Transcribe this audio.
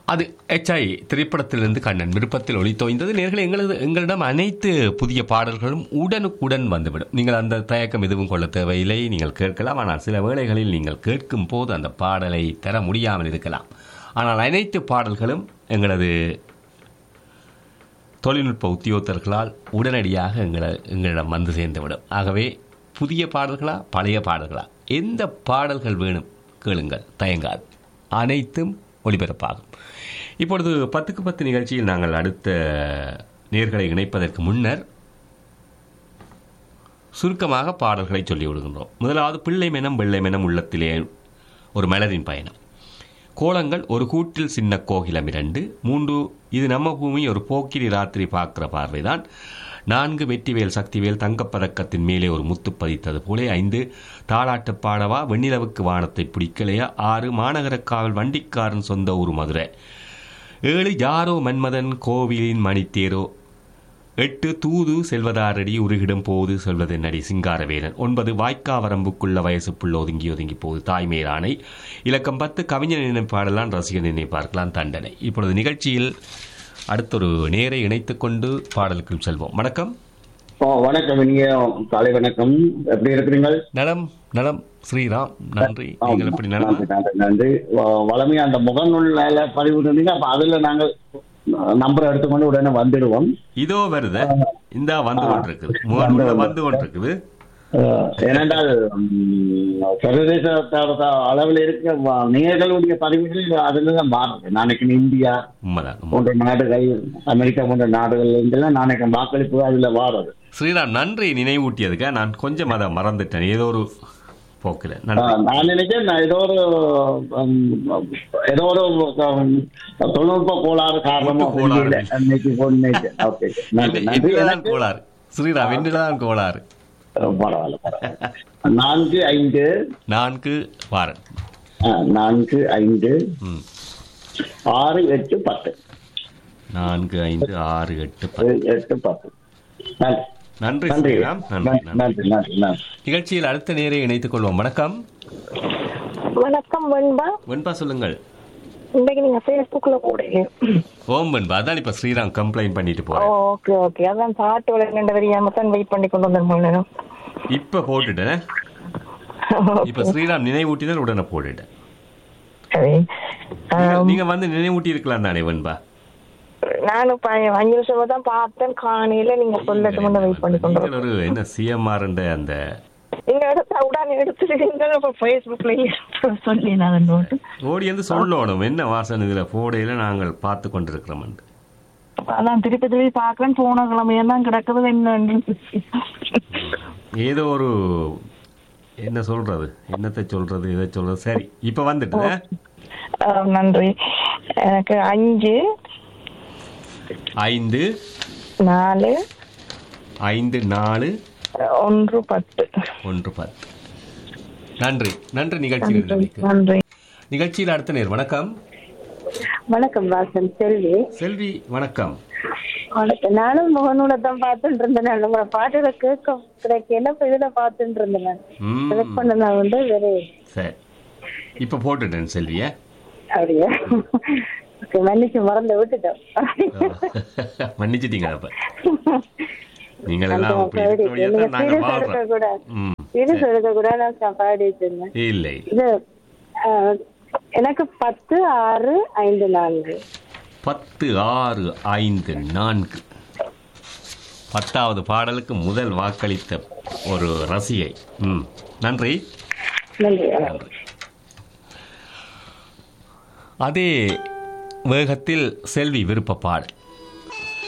அது எச்ஐ திரைப்படத்திலிருந்து கண்ணன் விருப்பத்தில் ஒளித்தோய்ந்தது நேர்கள் எங்களது எங்களிடம் அனைத்து புதிய பாடல்களும் உடனுக்குடன் வந்துவிடும் நீங்கள் அந்த தயக்கம் எதுவும் கொள்ள தேவையில்லை நீங்கள் கேட்கலாம் ஆனால் சில வேளைகளில் நீங்கள் கேட்கும் போது அந்த பாடலை தர முடியாமல் இருக்கலாம் ஆனால் அனைத்து பாடல்களும் எங்களது தொழில்நுட்ப உத்தியோகத்தர்களால் உடனடியாக எங்களை எங்களிடம் வந்து சேர்ந்துவிடும் ஆகவே புதிய பாடல்களா பழைய பாடல்களா எந்த பாடல்கள் வேணும் கேளுங்கள் தயங்காது அனைத்தும் ஒளிபரப்பாகும் இப்பொழுது பத்துக்கு பத்து நிகழ்ச்சியில் நாங்கள் அடுத்த நேர்களை இணைப்பதற்கு முன்னர் சுருக்கமாக பாடல்களை சொல்லி விடுகின்றோம் முதலாவது பிள்ளை மெனம் வெள்ளை மெனம் உள்ளத்திலே ஒரு மலரின் பயணம் கோலங்கள் ஒரு கூட்டில் சின்ன கோகிலம் இரண்டு மூன்று இது நம்ம பூமி ஒரு போக்கிரி ராத்திரி பார்க்கிற பார்வைதான் நான்கு வெற்றிவேல் சக்திவேல் தங்கப்பதக்கத்தின் மேலே ஒரு முத்து பதித்தது போலே ஐந்து தாளாட்டு பாடவா வெண்ணிலவுக்கு வானத்தை பிடிக்கலையா ஆறு மாநகரக்காவல் வண்டிக்காரன் சொந்த ஊர் மதுரை ஏழு யாரோ மன்மதன் கோவிலின் மணித்தேரோ எட்டு தூது செல்வதாரடி உருகிடும் போது சொல்வதென்னடி சிங்காரவேலன் ஒன்பது வாய்க்கா வரம்புக்குள்ள வயசு புள்ள ஒதுங்கி ஒதுங்கி போகுது தாய்மேலானை இலக்கம் பத்து கவிஞர் நினைப்பாடலாம் ரசிகர் நினைப்பார்க்கலாம் தண்டனை இப்பொழுது நிகழ்ச்சியில் அடுத்தொரு நேரை இணைத்துக் கொண்டு பாடலுக்குள் செல்வோம் வணக்கம் ஓ வணக்கம் இனிய காலை வணக்கம் எப்படி இருக்கிறீங்க நலம் நலம் ஸ்ரீராம் நன்றி நீங்கள் எப்படி நலம் நன்றி நன்றி நன்றி வ- வளமையா அந்த முகநூல்ல பதிவு இருந்தீங்க அப்ப அதுல நாங்கள் நம்பர் எடுத்துக்கொண்டு உடனே வந்துடுவோம் இதோ வருது இந்த வந்து கொண்டிருக்குது முகநூல்ல வந்து கொண்டிருக்குது அஹ், ஏனென்றால் ம், சர்வதேச த- த- அளவில் இருக்க வ- நேர்களுடைய பதிவுகள் அதுல தான் மாறுது நாளைக்கு இந்தியா உண்மைதான் உண்மை. போன்ற நாடுகள் அமெரிக்கா போன்ற நாடுகள் இருந்தெல்லாம் நாளைக்கு வாக்களிப்பு அதுல வாரது ஸ்ரீராம் நன்றி நினைவூட்டியதுக்கு நான் கொஞ்சம் அதை மறந்துட்டேன் ஏதோ ஒரு போக்கில் நன்றி ஆஹ் நான் நினைக்கிறேன் நான் ஏதோ ஒரு உம், ஏதோ ஒரு உம், தொழில்நுட்ப கோளாறு காரணமா கோளாறு. இல்லை. அன்னைக்கு பொன்னைக்கு. Okay. நன்றி என்ன- நன்றி என்னதான் எனக்கு கோளாறு ஸ்ரீராம் என்னதான் கோளாறு பரவாயில்ல பரவாயில்ல நான்கு ஐந்து நான்கு வாரன் ஆஹ், நான்கு ஐந்து ம் ஆறு எட்டு பத்து நான்கு ஐந்து ஆறு எட்டு பத்து ஏழு, எட்டு பத்து நன்றி நன்றி நன்றி ஸ்ரீராம் நன்றி நன்றி நன்றி நன்றி நன்றி நன்றி நிகழ்ச்சியில் அடுத்த நேரை இணைத்துக் கொள்வோம் வணக்கம் வணக்கம் வெண்பா வெண்பா சொல்லுங்கள் இன்னைக்கு நீங்க ஃபேஸ்புக்ல போடுங்க ஓம் வெண்பா அதான் இப்ப ஸ்ரீராம் கம்ப்ளைண்ட் பண்ணிட்டு போறேன் ஓகே ஓகே அதான் பாட்டு விளையாண்டு வரியாம தான் வெயிட் பண்ணி கொண்டு வந்தேன் இப்ப போட்டுட்டேன் இப்ப ஸ்ரீராம் நினைவூட்டினால் உடனே போட்டுட்டேன் சரி நீங்க- நீங்க வந்து நினைவூட்டி இருக்கலாம் தானே வெண்பா நானும் இப்ப அஞ்சு நிமிஷமா தான் பார்த்தேன் காணையில நீங்க சொல்லட்டு கொண்டு வெயிட் பண்ணி கொண்டு நீங்கள் ஒரு என்ன சிஎம்ஆர் அந்த நீங்க எடுத்த உடனே எடுத்துருக்கீங்க இப்ப ஃபேஸ்புக்ல சொல்லி நான் நோட்டு ஓடி வந்து சொல்லணும் என்ன வாசன் இதுல போடையில நாங்கள் பார்த்து கொண்டிருக்கிறோம் அதான் திருப்பி திருப்பி பாக்குறேன் போன கிழமையா தான் கிடக்குது என்ன ஏதோ ஒரு என்ன சொல்றது என்னத்தை சொல்றது இதை சொல்றது சரி இப்ப வந்துட்டு ஆஹ் நன்றி எனக்கு அஞ்சு ஐந்து நாலு ஐந்து நாலு ஒன்று பத்து ஒன்று பத்து நன்றி நன்றி நிகழ்ச்சியில் இருந்தமைக்கு. நன்றி நிகழ்ச்சியில் அடுத்த நேர் வணக்கம் வணக்கம் வாசன் செல்வி செல்வி வணக்கம் வணக்கம் நானும் முகநூலை தான் பார்த்துட்டு இருந்தேன் நான் உங்களோட பாட்டுல கேட்க கிடைக்க என்ன இதுல பார்த்துட்டு இருந்தேன் நான் ம், செலக்ட் பண்ண நான் வந்து வெறு சரி இப்ப போட்டுட்டேன் செல்விய அப்படியா ஓகே மன்னிச்சு மறந்து விட்டுட்டோம் மன்னிச்சிட்டீங்க அப்ப நீங்கள் எல்லாம் அந்த இப்படி பாடி இருக்கிற வழியா நீங்க தான் நாங்க சீரியஸ் எடுக்க வாழ்றோம் கூட ம், சீரியஸ் சரி. எடுக்க கூட நான் பாடிட்டு இருந்தேன் இல்லை இது ஆஹ், எனக்கு பத்து ஆறு ஐந்து நான்கு பத்து ஆறு ஐந்து நான்கு பத்தாவது பாடலுக்கு முதல் வாக்களித்த ஒரு ரசிகை ம் நன்றி நன்றி வணக்கம். அதே வேகத்தில் செல்வி விருப்ப பாடல்